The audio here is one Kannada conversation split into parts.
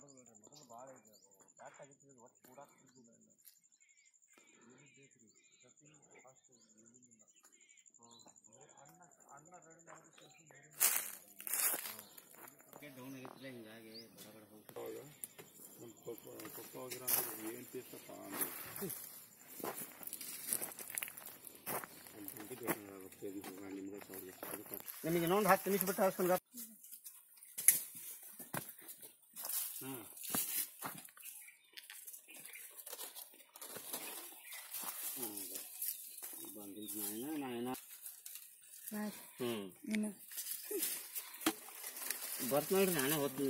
ನಿಮಗೆ ಇನ್ನೊಂದು ಹತ್ತು ನಿಮಿಷ ಬಿಟ್ಟು ಹಾಸ್ಕೊಂಡು ಬಂದಿದ್ದು ನಾಯಿನ ನಾಯಿನ ಹ್ಞೂ ಬರ್ತ ನೋಡ್ರಿ ನಾನೇ ಹೋಗ್ತೀನಿ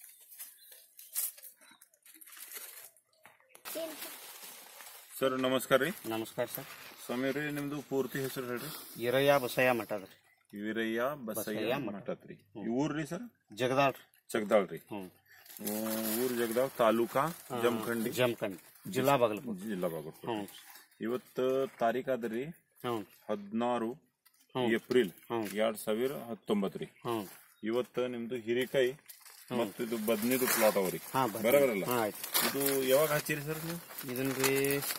ಸರ್ ನಮಸ್ಕಾರ ರೀ ನಮಸ್ಕಾರ ಸರ್ ಸ್ವಾಮಿ ರೀ ನಿಮ್ದು ಪೂರ್ತಿ ಹೆಸರು ಹೇಳ್ರಿ ಈರಯ್ಯ ಬಸಯ್ಯ ಮಠ ಅದ ರೀ ವೀರಯ್ಯ ಬಸಯ್ಯ ಮಠತ್ ರೀ ಈ ಊರ್ ರೀ ಸರ್ ಜಗದಾಳ್ ರೀ ಜಗದಾಳ್ ರೀ ಹ್ಞೂ ಊರ್ ಜಗದಾಳ್ ತಾಲೂಕಾ ಜಮಖಂಡಿ ಜಮಖಂಡಿ ಜಿಲ್ಲಾ ಬಾಗಲಕೋಟೆ ಜಿಲ್ಲಾ ಬಾಗಲಕೋಟೆ ಹ್ಞೂ ಇವತ್ತು ತಾರೀಖ್ ಅದ ರೀ ಹ್ಞೂ ಹದಿನಾರು ಏಪ್ರಿಲ್ ಹ್ಮ್. ಎರಡ್ ಸಾವಿರ ಹತ್ತೊಂಬತ್ತು ರೀ ಹ್ಞೂ ಇವತ್ತು ನಿಮ್ದು ಹಿರಿಕಾಯಿ ಮತ್ತು ಇದು ಬದ್ನಿದು ಪ್ಲಾಟ್ ಅವ ರೀ ಹಾಂ ಬರ್ರಿ ಬರಬರಲ್ಲ ಹಾಂ ಆಯ್ತು ಇದು ಯಾವಾಗ ಹಚ್ಚಿರಿ ಸರ್ ನೀವು ಇದನ್ನ ರೀ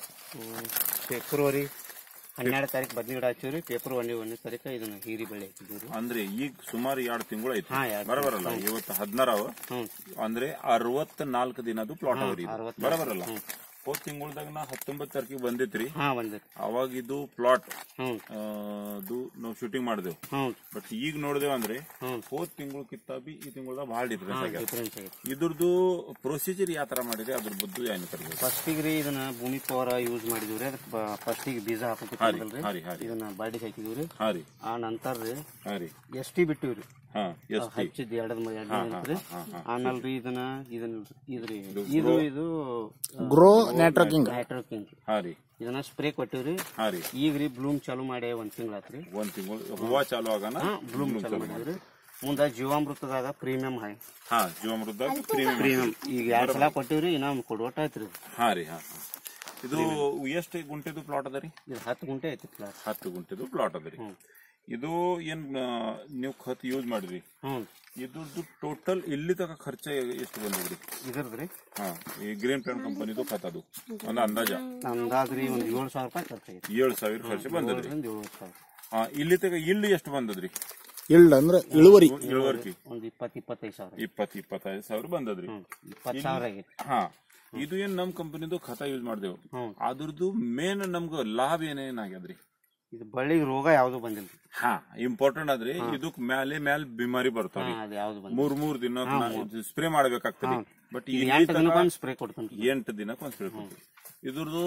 ಫೆಬ್ರವರಿ ಹನ್ನೆರಡು ತಾರೀಕು ಬದ್ನಿ ಗಿಡ ಹಚ್ಚಿವಿ ರೀ ಫೆಬ್ರವರಿ ಒಂದನೇ ತಾರೀಕು ಇದನ್ನ ಹೀರಿ ಬೆಳೆ ಹಾಕಿದ್ವಿ ರೀ ಅಂದ್ರೆ ಈಗ ಸುಮಾರು ಎರಡು ತಿಂಗಳು ಐತಿ ಹಾ, ಎರಡ್ ಬರಬರಲ್ಲ ಇವತ್ತು ಹದಿನಾರು ಅವ ಹ್ಞೂ ಅಂದ್ರೆ ಅರವತ್ ನಾಲ್ಕು ದಿನದು ಪ್ಲಾಟ್ ಅವರಿ ಅರವತ್ತ್ ಬರಬರಲ್ಲ ಹೋದ್ ತಿಂಗಳದಾಗ ನಾ ಹತ್ತೊಂಬತ್ತು ತಾರೀಕಿಗೆ ಬಂದಿತ್ರಿ ಹಾಂ ಬಂದಿರಿ ಅವಾಗ ಇದು ಪ್ಲಾಟ್ ಹ್ಞೂ ಅದು ನಾವು ಶೂಟಿಂಗ್ ಮಾಡಿದೆವು ಹ್ಞೂ ಬಟ್ ಈಗ ನೋಡಿದೇವ್ ಅಂದ್ರೆ ಹ್ಮ್. ಹೋದ್ ತಿಂಗಳು ಕಿತ್ತ ಬಿ ಈ ತಿಂಗಳದಾಗ ಭಾಳ ಡಿಫ್ರೆನ್ಸ್ ಆಗ್ಯದ ಡಿಫ್ರೆನ್ಸ್ ಆಗೈತೆ ಇದ್ರದ್ದು ಪ್ರೊಸೀಜರ್ ಯಾವ ತರ ಮಾಡಿದೆ ಅದ್ರ ಬದ್ದು ಏನು ಕರ್ಬೇಕು ಫಸ್ಟಿಗೆ ರೀ ಇದನ್ನ ಭೂಮಿ ಪವರ ಯೂಸ್ ಮಾಡಿದ್ವಿ ರೀ ಅದಕ್ಕೆ ಫಸ್ಟಿಗೆ ಬೀಜ ಹಾ ರೀ ಹಾಕೋತಿದ್ರಲ್ರಿ ಹಾ ರೀ ಹಾ ರೀ ಇದನ್ನ ಬಾಡಿಗೆ ಹಾಕಿದ್ವಿ ರೀ ಹಾ ರೀ ಆ ನಂತರ ರೀ ಹಾ ರೀ ಎಸ್ ಟಿ ಬಿಟ್ಟಿವಿ ರೀ ಹಾ ಎಸ್ ಟಿ ಹಚ್ಚಿದ್ ಎರಡ್ ಎರಡ್ ದಿನ ರೀ ಹಾ, ಹಾ. ಆಮೇಲೆ ರೀ ಇದನ್ನ ಇದನ್ನ ಇದ್ರಿ ಇದು ಇದು ಗ್ರೋ ನೆಟ್ವರ್ಕಿಂಗ್ ನೆಟ್ವರ್ಕಿಂಗ್ ಹಾ ರೀ ಇದನ್ನ ಸ್ಪ್ರೇ ಕೊಟ್ಟಿವ್ರಿ ಹಾ ರೀ ಈಗ ರೀ ಬ್ಲೂಮ್ ಚಾಲು ಮಾಡಿ ಒಂದ್ ತಿಂಗಳಾತ್ರಿ ಒಂದ್ ತಿಂಗಳು ಹೂವ ಚಾಲು ಆಗನ ಹಾ ಬ್ಲೂಮ್ ಚಾಲು ಮಾಡಿದ್ರಿ ಮುಂದ ಜೀವಾಮೃತದಾಗ ಪ್ರೀಮಿಯಂ ಹೈ ಹಾ ಜೀವಾಮೃತ ಪ್ರೀಮಿಯಂ ಪ್ರೀಮಿಯಂ ಈಗ ಎರಡ್ ಸಲ ಕೊಟ್ಟಿವ್ರಿ ಇನ್ನೊಂದು ಕೊಡೋಟ ಐತ್ರಿ ಹಾ ರೀ ಹಾ ಹಾ. ಇದು ಎಷ್ಟು ಗುಂಟೆದು ಪ್ಲಾಟ್ ಅದ ರೀ ಇದು ಹತ್ತು ಗುಂಟೆ ಐತಿ ಕ್ಲಾಸ್ ಹತ್ತು ಗುಂಟೆದು ಪ್ಲಾಟ್ ಅದ ರೀ ಇದು ಏನ್ ಆ, ನೀವು ಖತ್ ಯೂಸ್ ಮಾಡಿರಿ ಹ್ಞೂ ಇದ್ರದ್ದು ಟೋಟಲ್ ಇಲ್ಲಿ ತನಕ ಖರ್ಚ ಎಷ್ಟು ಬಂದಿದ್ರಿ ಇದ್ರದ್ರಿ ಹಾ ಈ ಗ್ರೀನ್ ಪ್ಲಾಂಟ್ ಕಂಪನಿದು ಖತ್ ಅದು ಒಂದು ಅಂದಾಜ ಅಂದಾಜ್ರಿ ಒಂದ್ ಏಳು ಸಾವಿರ ರೂಪಾಯಿ ಖರ್ಚಾಗೈತಿ ಏಳು ಸಾವಿರ ಖರ್ಚು ಬಂದದ್ರಿ ಏಳರಿಂದ ಏಳು ಸಾವಿರ ಹಾ ಇಲ್ಲಿ ತನಕ ಇಲ್ಲಿ ಎಷ್ಟು ಬಂದದ್ರಿ ಇಳ್ಳ ಅಂದ್ರೆ ಇಳುವರಿ ಇಳುವರಿ ಒಂದ್ ಇಪ್ಪತ್ ಇಪ್ಪತ್ತೈದು ಸಾವಿರ ಇಪ್ಪತ್ ಇಪ್ಪತ್ತೈದು ಸಾವಿರ ಬಂದದ್ರಿ ಇಪ್ಪತ್ತು ಸಾವಿರ ಆಗೈತಿ ಹಾ ಇದು ಏನ್ ನಮ್ ಕಂಪನಿದು ಖತ ಯೂಸ್ ಮಾಡಿದೆವು ಹ್ಮ್. ಅದ್ರದ್ದು ಮೇನ್ ನಮ್ಗ ಲಾಭ ಏನೇನಾಗ್ಯದ್ರಿ ಇದು ಬಳ್ಳಿಗೆ ರೋಗ ಯಾವ್ದು ಬಂದಿಲ್ಲ ಹಾ ಇಂಪಾರ್ಟೆಂಟ್ ಆದ್ರಿ ಇದಕ್ ಮ್ಯಾಲೆ ಮ್ಯಾಲ್ ಬಿಮಾರಿ ಬರ್ತಾವ್ರಿ ಅದು ಯಾವ್ದು ಬಂದಿಲ್ಲ ಮೂರ್ ಮೂರ್ ದಿನ ಸ್ಪ್ರೇ ಮಾಡ್ಬೇಕಾಗ್ತದೆ ಬಟ್ ಈಗ ಇಲ್ಲಿ ಎಂಟು ತನಕ ದಿನಕ್ಕೊಂದು ಸ್ಪ್ರೇ ಕೊಡ್ತಾನೆ ಎಂಟು ದಿನಕ್ಕೆ ಒಂದ್ ಸ್ಪ್ರೇ ಕೊಡ್ತೀವಿ ಇದ್ರದ್ದು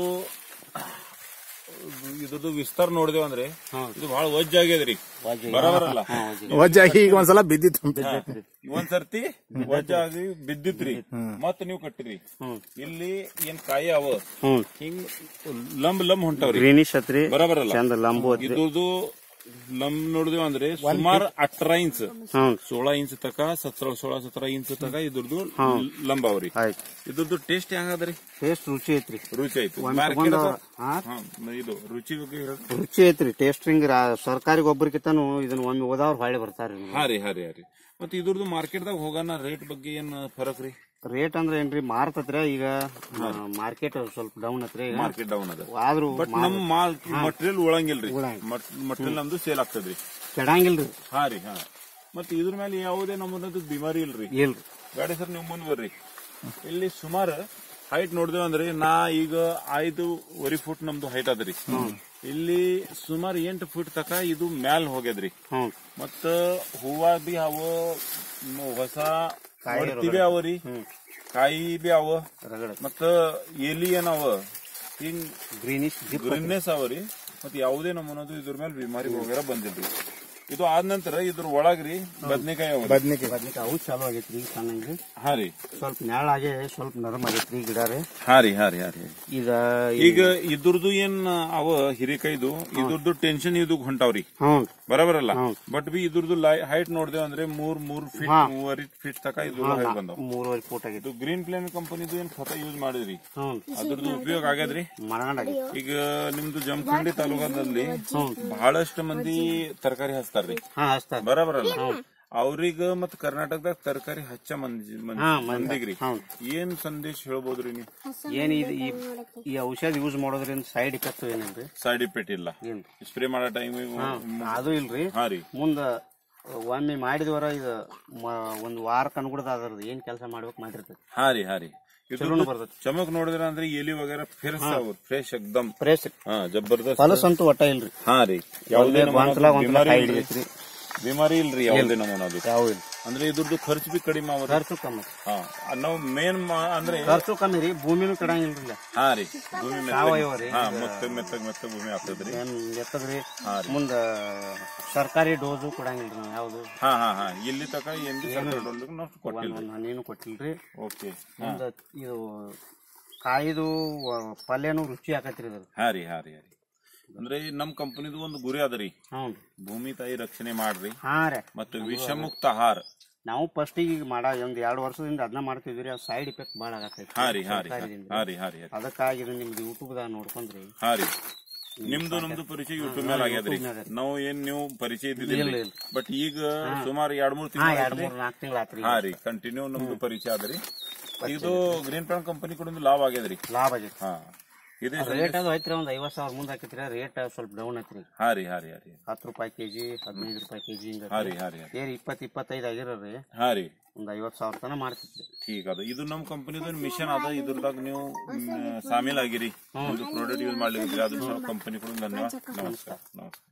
ಇದ್ರದ್ದು ವಿಸ್ತಾರ ನೋಡಿದೇವ್ ಅಂದ್ರೆ ಇದು ಬಹಳ ವಜ್ಜ ಆಗ್ಯದ್ರಿ ಬರಬರಲ್ಲ ವಜ್ಜಾಗಿ ಈಗ ಒಂದ್ಸಲ ಬಿದ್ದಿತ್ತು ಒಂದ್ ಸರ್ತಿ ವಜ್ಜ ಆಗಿ ಬಿದ್ದಿತ್ರಿ ಮತ್ ನೀವು ಕಟ್ಟಿರಿ ಇಲ್ಲಿ ಏನ್ ಕಾಯಿ ಅವ ಹ್ಮ್ ಹಿಂಗ್ ಲಂಬ್ ಲಂಬ್ ಹೊಂಟಾವ್ರಿ ಗ್ರೀನಿಶ್ ಹತ್ರಿ ಬರಬರಲ್ಲ ಚಂದ ಲಂಬು ಐತ್ರಿ ಇದ್ರದ್ದು ಲಂಬ್ ನೋಡಿದೇವ್ ಅಂದ್ರೆ ಸುಮಾರು ಅಟ್ರ ಇಂಚ್ ಹ್ಮ್ ಸೋಳ ಇಂಚ್ ತಕ ಸತ್ರ ಸೋಳ ಸತ್ರ ಇಂಚ್ ತಕ ಇದ್ರದ್ದು ಲಂಬ ಅವ್ರಿ ಆಯ್ತು ಇದ್ರದ್ದು ಟೇಸ್ಟ್ ಹೆಂಗದ್ರಿ ಟೇಸ್ಟ್ ರುಚಿ ಐತ್ರಿ ರುಚಿ ಆಯ್ತು ಒಂದ್ ಮಾರ್ಕೆಟ್ ತಗೊಂಡ ಹಾ ಹಾ ಇದು ರುಚಿ ಬಗ್ಗೆ ಹೇಳೋದು ರುಚಿ ಐತ್ರಿ ಟೇಸ್ಟ್ ಹಿಂಗ್ ಸರ್ಕಾರಿ ಗೊಬ್ಬರಕ್ಕಿಂತಾನು ಇದನ್ನ ಒಮ್ಮೆ ಓದವ್ರು ಹೊಳ್ಳಿ ಬರ್ತಾರ್ರಿ ಹಾ ರೀ ಹಾ ರೀ ಹಾ ರೀ ಮತ್ತೆ ಇದ್ರದ್ದು ಮಾರ್ಕೆಟ್ದಾಗ ಹೋಗೋಣ ರೇಟ್ ಬಗ್ಗೆ ಏನ್ ಫರಕ್ ರೀ ರೇಟ್ ಅಂದ್ರೆ ಏನ್ರಿ ಮಾರ್ತತ್ರಿ ಈಗ ಮಾರ್ಕೆಟ್ ಸ್ವಲ್ಪ ಡೌನ್ ಐತ್ರಿ ಈಗ ಮಾರ್ಕೆಟ್ ಡೌನ್ ಅದ ಆದ್ರೂ ಬಟ್ ನಮ್ ಮಾಲ್ ಮಟೀರಿಯಲ್ ಉಳಂಗಿಲ್ರಿ ಮಟೀರಿಯಲ್ ನಮ್ದು ಸೇಲ್ ಆಗ್ತದ್ರಿ ಕೆಡಂಗಿಲ್ರಿ ಹಾ ರೀ ಹಾ ಮತ್ತೆ ಇದ್ರ ಮೇಲೆ ಯಾವುದೇ ನಮ್ಮದು ಬಿಮಾರಿ ಇಲ್ರಿ ಇಲ್ರಿ ಗಾಡಿ ಸರ್ ನೀವು ಮುಂದ್ ಬರ್ರಿ ಇಲ್ಲಿ ಸುಮಾರು ಹೈಟ್ ನೋಡಿದೇವ್ ಅಂದ್ರೆ ನಾ ಈಗ ಐದೂವರೆ ಫುಟ್ ನಮ್ದು ಹೈಟ್ ಅದ್ರಿ ಇಲ್ಲಿ ಸುಮಾರು ಎಂಟು ಫುಟ್ ತಕ ಇದು ಮ್ಯಾಲ್ ಹೋಗ್ಯದ್ರಿ ಹ್ಮ್ ಮತ್ತ ಹೂವ ಬಿ ಅವ ಮ್, ಹೊಸ ಮಡ್ತಿ ಅವ ರೀ ಕಾಯಿ ಬಿ ಅವ ರಗಡ ಮತ್ತ ಎಲಿ ಏನವ ಹಿಂಗ್ ಗ್ರೀನಿಶ್ ಗ್ರೀನ್ನೆಸ್ ಅವ ರೀ ಮತ್ತ ಯಾವುದೇ ನಮ್ಮನದು ಇದ್ರ ಮೇಲೆ ಬಿಮಾರಿ ವಗೇರ ಬಂದಿಲ್ರಿ ಇದು ಆದ ನಂತರ ಇದ್ರ ಒಳಗ್ರಿ ಬದ್ನೆಕಾಯಿ ಅವ ಬದ್ನಿಕಾಯಿ ಬದ್ನಿಕಾಯಿ ಅವು ಚಾಲು ಆಗೈತ್ರಿ ಈಗ ಚೆನ್ನಾಗಿ ಹಾ ರೀ ಸ್ವಲ್ಪ ನೆರಳಾಗೆ ಸ್ವಲ್ಪ ನರಮ್ ಆಗೈತ್ರಿ ಈ ಗಿಡ ರೀ ಹಾ ರೀ ಹಾ ರೀ ಹಾ ರೀ ಈಗ ಈಗ ಇದ್ರದ್ದು ಏನ್ ಅವ ಹಿರಿಕಾಯ್ದು ಇದ್ರದ್ದು ಟೆನ್ಷನ್ ಇದು ಹೊಂಟಾವ್ರಿ ಹ್ಮ್ ಬರಬರಲ್ಲ ಬಟ್ ಬಿ ಇದ್ರದ್ದು ಹೈಟ್ ನೋಡಿದೇವ್ ಅಂದ್ರೆ ಮೂರ್ ಮೂರ್ ಫೀಟ್ ಮೂವರಿ ಫೀಟ್ ತಕ ಇದು ಹೈಟ್ ಬಂದಾವ ಮೂರುವರೆ ಫೂಟ್ ಆಗೈತಿ ಇದು ಗ್ರೀನ್ ಪ್ಲೇನ್ ಕಂಪನಿದು ಏನ್ ಖತ ಯೂಸ್ ಮಾಡಿದ್ರಿ ಹ್ಮ್ ಅದ್ರದ್ದು ಉಪಯೋಗ ಆಗ್ಯದ್ರಿ ಮನಗಂಡ ಆಗೈತಿ ಈಗ ನಿಮ್ದು ಜಮಖಂಡಿ ತಾಲೂಕದಲ್ಲಿ ಬಹಳಷ್ಟು ಮಂದಿ ತರಕಾರಿ ಹಚ್ತಾರ್ರಿ ಹಾ ಹಚ್ತಾರ ಬರಬರಲ್ಲ ಅವ್ರಿಗ ಮತ್ ಕರ್ನಾಟಕದಾಗ ತರಕಾರಿ ಹಚ್ಚ ಮಂದಿ ಮಂದಿ- ಹಾ, ಮಂದಿ- ಮಂದಿಗ್ರಿ ಹೌದು. ಏನ್ ಸಂದೇಶ ಹೇಳ್ಬೋದ್ರಿ ನೀವು ಏನ್ ಇದು ಈ ಈ ಔಷಧ ಯೂಸ್ ಮಾಡೋದ್ರಿಂದ ಸೈಡ್ ಇಫೆಕ್ಟ್ ಏನಿಲ್ರಿ ಸೈಡ್ ಇಫೆಕ್ಟ್ ಇಲ್ಲ ಏನ್ ಸ್ಪ್ರೇ ಮಾಡೋ ಟೈಮ್ ಅದು ಇಲ್ರಿ ಹಾ ರೀ ಮುಂದ ಒಮ್ಮೆ ಮಾಡಿದವರ ಇದು ಮ- ಒಂದ್ ವಾರಕ್ಕೆ ಅನ್ಗುಡ್ದ ಅದ್ರದ್ದು ಏನ್ ಕೆಲಸ ಮಾಡ್ಬೇಕು ಮಾಡಿರ್ತೈತಿ ಹಾ ರೀ ಹಾ ರೀ ಚಲೋನು ಬರ್ತೈತಿ ಚಮಕ್ ನೋಡಿದ್ರ ಅಂದ್ರೆ ಎಲಿ ವಗೇರ ಫ್ರೆಶ್ ಆಗೋದು ಫ್ರೆಶ್ ಎಕ್ದಮ್ ಫ್ರೆಶ್ ಹಾ ಜಬರ್ದಸ್ತ್ ಫಲಸ್ ಅಂತೂ ಒಟ್ಟ ಇಲ್ರಿ ಹಾ ರೀ ಯಾವುದೇ ಯಾವುದೇ ಗೊಂಚಲ ಗೊಂಚಲ ಬಿಮಾರಿ ಕೈ ಇಲ್ರಿ ಹಿಡಿದೈತ್ರಿ ಬಿಮಾರಿ ಇಲ್ರಿ ಯಾವುದೇ ನಮೂನ ಅದು ಯಾವ ಇಲ್ಲ ಅಂದ್ರೆ ಇದ್ರದ್ದು ಖರ್ಚು ಬಿ ಕಡಿಮೆ ಆಗೋದು ಖರ್ಚು ಕಮ್ಮಿ ಹಾ ನಾವು ಮೇನ್ ಅಂದ್ರೆ ಖರ್ಚು ಕಮ್ಮಿ ರೀ ಭೂಮಿನೂ ಕೆಡಂಗಿಲ್ರಿ ಹಾ ರೀ ಭೂಮಿ ಮೆತ್ತಗೆ- ಸಾವಯವ ರೀ ಹಾ ಮೆತ್ತಗ್ ಮೆತ್ತಗ್ ಮೆತ್ತಗ್ ಭೂಮಿ ಆಗ್ತದ್ರಿ ಏನ್ ಎತ್ತದ್ರಿ ಹಾ ರೀ. ಮುಂದ ಸರ್ಕಾರಿ ಡೋಸು ಕೊಡಂಗಿಲ್ರಿ ನಾವು ಯಾವ್ದು ಹಾ ಹಾ ಹಾ ಇಲ್ಲಿ ತಕ ಏನ್ ಬಿ ಸರ್ಕಾರ ಡೊಳ್ಳಿಗೆ ನಾವು ಕೊಟ್ಟಿಲ್ಲ ಒಂದ್ ಹಣ್ಣಿನೂ ಕೊಟ್ಟಿಲ್ರಿ ಓಕೆ ಮುಂದ ಇದು ಕಾಯಿದು ವ- ಪಲ್ಯನೂ ರುಚಿ ಆಕತ್ರಿ ಇದ್ರ ಹಾ ರೀ ಹಾ ರೀ ಹಾ ರೀ ಅಂದ್ರೆ ನಮ್ ಕಂಪನಿದು ಒಂದು ಗುರಿ ಅದರಿ ಹ್ಞೂ ಭೂಮಿ ತಾಯಿ ರಕ್ಷಣೆ ಮಾಡ್ರಿ ಹಾ ರೀ ಮತ್ತು ವಿಷಮುಕ್ತ ಆಹಾರ ನಾವು ಫಸ್ಟ್ ಈಗ ಮಾಡ ಒಂದ್ ಎರಡು ವರ್ಷದಿಂದ ಅದನ್ನ ಮಾಡ್ತಿದ್ವಿ ರೀ ಸೈಡ್ ಇಫೆಕ್ಟ್ ಭಾಳ ಆಗತೈತಿ ಹಾ ರೀ ಹಾ ರೀ ಹಾ- ಸರ್ಕಾರದಿಂದ. ಹಾ ರೀ ಹಾ ರೀ ಹಾ ರೀ. ಅದಕ್ಕಾಗಿ ಇದು ನಿಮ್ದು ಯೂಟ್ಯೂಬ್ದಾಗ ನೋಡ್ಕೊಂಡ್ರಿ ಹಾ ರೀ ನಿಮ್ದು ನಮ್ದು ಪರಿಚಯ ಯೂಟ್ಯೂಬ್ ಮೇಲೆ ಆಗ್ಯದ್ರಿ YouTube ಮ್ಯಾಗ. ನಾವು ಏನ್ ನೀವು ಪರಿಚಯ ಇಲ್ಲ, ಇದ್ದಿದ್ದಿಲ್ಲ ಇಲ್ಲ. ಬಟ್ ಈಗ ಸುಮಾರು ಎರಡ್ ಮೂರ್ ಹಾ ತಿಂಗಳು ಎರಡ್ ಮೂರ್ ನಾಲ್ಕು ತಿಂಗಳು ಆತ್ರಿ ಹಾ ರೀ ಕಂಟಿನ್ಯೂ ನಮ್ದು ಪರಿಚಯ ಆದ್ರಿ ಇದು ಗ್ರೀನ್ ಪ್ಲಾಂಟ್ ಕಂಪನಿ ಕೂಡ ಲಾಭ ಆಗ್ಯದ್ರಿ ಲಾಭ ಆಗೈತಿ ಹಾ ಇದೇ ರೇಟ್ ಅದು ಐತ್ರಿ ಒಂದ್ ಐವತ್ ಸಾವಿರ ಮುಂದೆ ಹಾಕಿತ್ರಿ ರೇಟ್ ಸ್ವಲ್ಪ ಡೌನ್ ಐತ್ರಿ ಹಾ ರೀ ಹಾ ರೀ ಹಾ ರೀ ಹತ್ತು ರೂಪಾಯಿ ಕೆಜಿ ಹದಿನೈದು ರೂಪಾಯಿ ಕೆಜಿ ಹಿಂಗ ಹಾ ರೀ ಹಾ ರೀ ಹಾ ರೀ. ಏರ್ ಇಪ್ಪತ್ ಇಪ್ಪತ್ತೈದು ಆಗಿರೋರಿ ಹಾ ರೀ ಒಂದ್ ಐವತ್ ಸಾವಿರ ತನ ಮಾಡ್ತಿದ್ರಿ ಠೀಕ್ ಅದ ಇದು ನಮ್ ಕಂಪನಿದ ಮಿಷನ್ ಅದ ಇದ್ರದಾಗ ನೀವು ಮ್, ಸಾಮೀಲ್ ಆಗಿರಿ ಒಂದು ಪ್ರಾಡಕ್ಟ್ ಯೂಸ್ ಮಾಡ್ಲಿಕ್ಕೆ ಅದ್ರ ಕಂಪನಿ ಕೂಡ ಧನ್ಯವಾದ ನಮಸ್ಕಾರ ನಮಸ್ಕಾರ